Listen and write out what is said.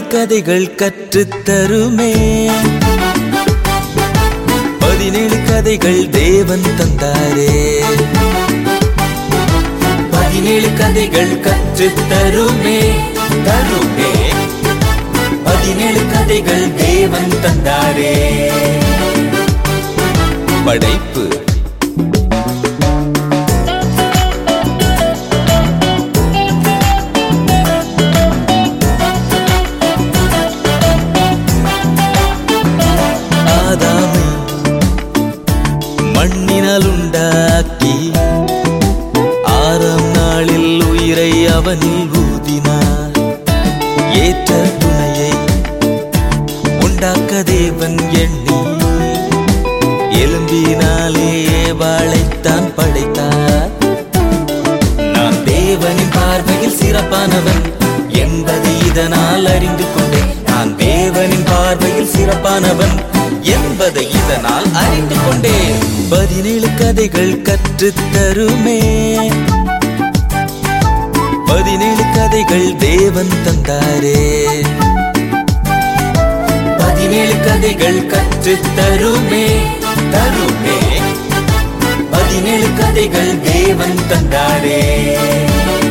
கதைகள் கற்றுத் தருமே பதினேழு கதைகள் தேவன் தந்தாரே பதினேழு கதைகள் கற்றுத் தருமே தருமே பதினேழு கதைகள் தேவன் தந்தாரே படைப்பு ஆதாமை மண்ணினால் உண்டாக்கி ஆறாம் நாளில் உயிரை அவனில் ஊதினார் ஏற்ற துணையை உண்டாக்க தேவன் எண்ணி எலும்பினாலே வாழைத்தான் படைத்தார் நான் தேவனின் பார்வையில் சிறப்பானவன் என்பதை இதனால் அறிந்து கொண்டேன் நான் தேவனின் பார்வையில் சிறப்பானவன் என்பதை இதனால் அறிந்து கொண்டேன் பதினேழு கதைகள் கற்றுத் தருமே பதினேழு கதைகள் தேவன் தந்தாரே பதினேழு கதைகள் கற்றுத் தருமே தருமே பதினேழு கதைகள் தேவன் தந்தாரே